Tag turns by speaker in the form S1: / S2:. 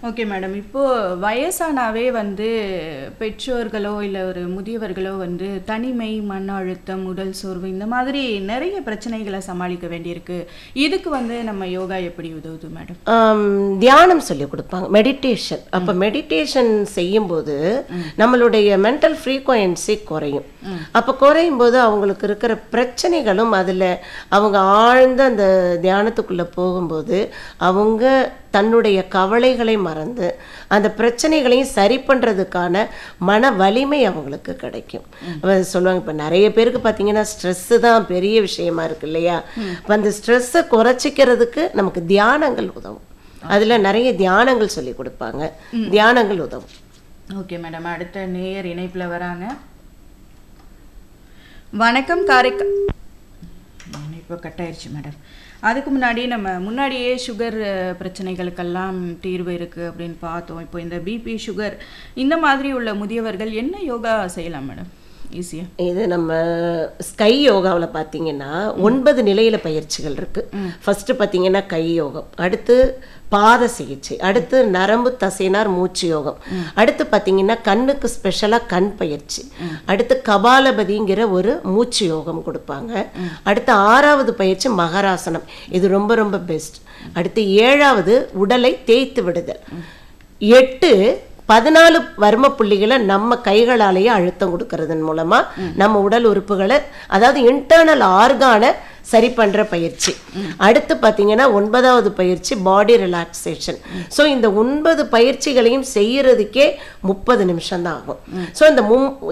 S1: okay madam இப்போ வயசானாவே வந்து பெற்றோர்களோ இல்லை ஒரு முதியவர்களோ வந்து தனிமை மன அழுத்தம் உடல் சோர்வு இந்த மாதிரி நிறைய பிரச்சனைகளை சமாளிக்க வேண்டியிருக்கு இதுக்கு வந்து நம்ம யோகா எப்படி உதவுது மேடம்
S2: ஆம், தியானம் சொல்லி கொடுப்பாங்க மெடிடேஷன் அப்போ மெடிடேஷன் செய்யும்போது நம்மளுடைய மென்டல் ஃப்ரீக்வன்சி குறையும் அப்போ குறையும் போது அவங்களுக்கு இருக்கிற பிரச்சனைகளும் அதில் அவங்க ஆழ்ந்த அந்த தியானத்துக்குள்ளே போகும்போது அவங்க தன்னுடைய கவலைகளை மறந்து அந்த பிரச்சனைகளையும் சரி பண்ணுறதுக்கான மன வலிமை அவங்களுக்கு கிடைக்கும் அப்ப சொல்லுவாங்க இப்போ நிறைய பேருக்கு பார்த்தீங்கன்னா ஸ்ட்ரெஸ்ஸு தான் பெரிய விஷயமா இருக்கு இல்லையா அப்ப அந்த ஸ்ட்ரெஸ்ஸை குறைச்சிக்கிறதுக்கு நமக்கு தியானங்கள் உதவும் அதில் நிறைய தியானங்கள் சொல்லி கொடுப்பாங்க தியானங்கள் உதவும்
S1: ஓகே மேடம் அடுத்த நேயர் இணைப்பில் வராங்க வணக்கம் காரைக்கால் இணைப்பு கட் ஆயிடுச்சு மேடம் அதுக்கு முன்னாடி நம்ம முன்னாடியே சுகர் அஹ், பிரச்சனைகளுக்கெல்லாம் தீர்வு இருக்குது அப்படின்னு பார்த்தோம் இப்போ இந்த பிபி சுகர் இந்த மாதிரி உள்ள முதியவர்கள் என்ன யோகா செய்யலாம் மேடம் ஈஸியாக
S2: இது நம்ம ஸ்கை யோகாவில் பார்த்தீங்கன்னா ஒன்பது நிலையில பயிற்சிகள் இருக்கு ஃபர்ஸ்ட் பார்த்தீங்கன்னா கை யோகம் அடுத்து பாத சிகிச்சை அடுத்து நரம்பு தசைனார் மூச்சு யோகம் அடுத்து பார்த்தீங்கன்னா கண்ணுக்கு ஸ்பெஷலாக கண் பயிற்சி அடுத்து கபாலபதிங்கிற ஒரு மூச்சு யோகம் கொடுப்பாங்க அடுத்து ஆறாவது பயிற்சி மகராசனம் இது ரொம்ப ரொம்ப பெஸ்ட் அடுத்து ஏழாவது உடலை தேய்த்து விடுதல் எட்டு பதினாலு வர்ம புள்ளிகளை நம்ம கைகளாலேயே அழுத்தம் கொடுக்கறதன் மூலமா நம்ம உடல் உறுப்புகளை அதாவது இன்டர்னல் ஆர்கானை சரி பண்ற பயிற்சி அடுத்து பார்த்தீங்கன்னா ஒன்பதாவது பயிற்சி பாடி ரிலாக்ஸேஷன் ஸோ இந்த ஒன்பது பயிற்சிகளையும் செய்யறதுக்கே முப்பது நிமிஷம் தான் ஆகும் ஸோ இந்த மு